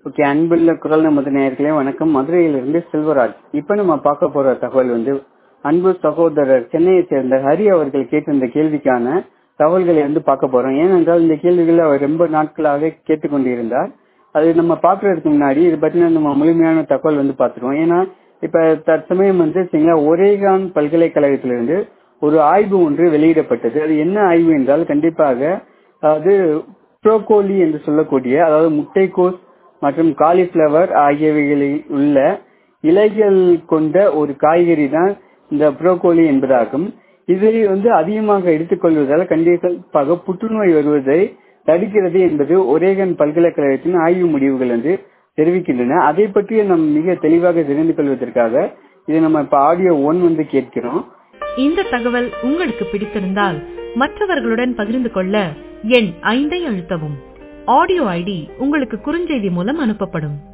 okay அன்புள்ள குரல் நமது நேயர்களே வணக்கம் மதுரையிலிருந்து செல்வராஜ் இப்ப நம்ம பார்க்க போற தகவல் வந்து அன்பு சகோதரர் சென்னையை சேர்ந்த ஹரி அவர்கள் கேட்டிருந்த கேள்விக்கான தகவல்களை வந்து பார்க்க போறோம் ஏனென்றால் இந்த கேள்விகளை அவர் ரொம்ப நாட்களாக கேட்டுக்கொண்டிருந்தார் அது நம்ம பாக்குறதுக்கு முன்னாடி இது பத்தின நம்ம முழுமையான தகவல் வந்து பார்த்துருவோம் ஏன்னா இப்ப தற்சமயம் வந்து சரிங்களா ஒரேகான் பல்கலைக்கழகத்திலிருந்து ஒரு ஆய்வு ஒன்று வெளியிடப்பட்டது அது என்ன ஆய்வு என்றால் கண்டிப்பாக அதாவது ப்ரோகோலி என்று சொல்லக்கூடிய அதாவது முட்டைக்கோஸ் மற்றும் காலிஃபிளவர் ஆகியவைகளில் உள்ள இலைகள் கொண்ட ஒரு காய்கறி தான் இந்த ப்ரோகோலி என்பதாகும் இதை வந்து அதிகமாக எடுத்துக்கொள்வதால் கண்டிப்பாக புற்றுநோய் வருவதை தடுக்கிறது என்பது ஒரேகன் பல்கலைக்கழகத்தின் ஆய்வு முடிவுகள் வந்து தெரிவிக்கின்றன அதை பற்றி நம் மிக தெளிவாக தெரிந்து கொள்வதற்காக இதை நம்ம இப்ப ஆடியோ ஒன் வந்து கேட்கிறோம் இந்த தகவல் உங்களுக்கு பிடித்திருந்தால் மற்றவர்களுடன் பகிர்ந்து கொள்ள எண் ஐந்தை அழுத்தவும் ஆடியோ ஐடி உங்களுக்கு குறுஞ்செய்தி மூலம் அனுப்பப்படும்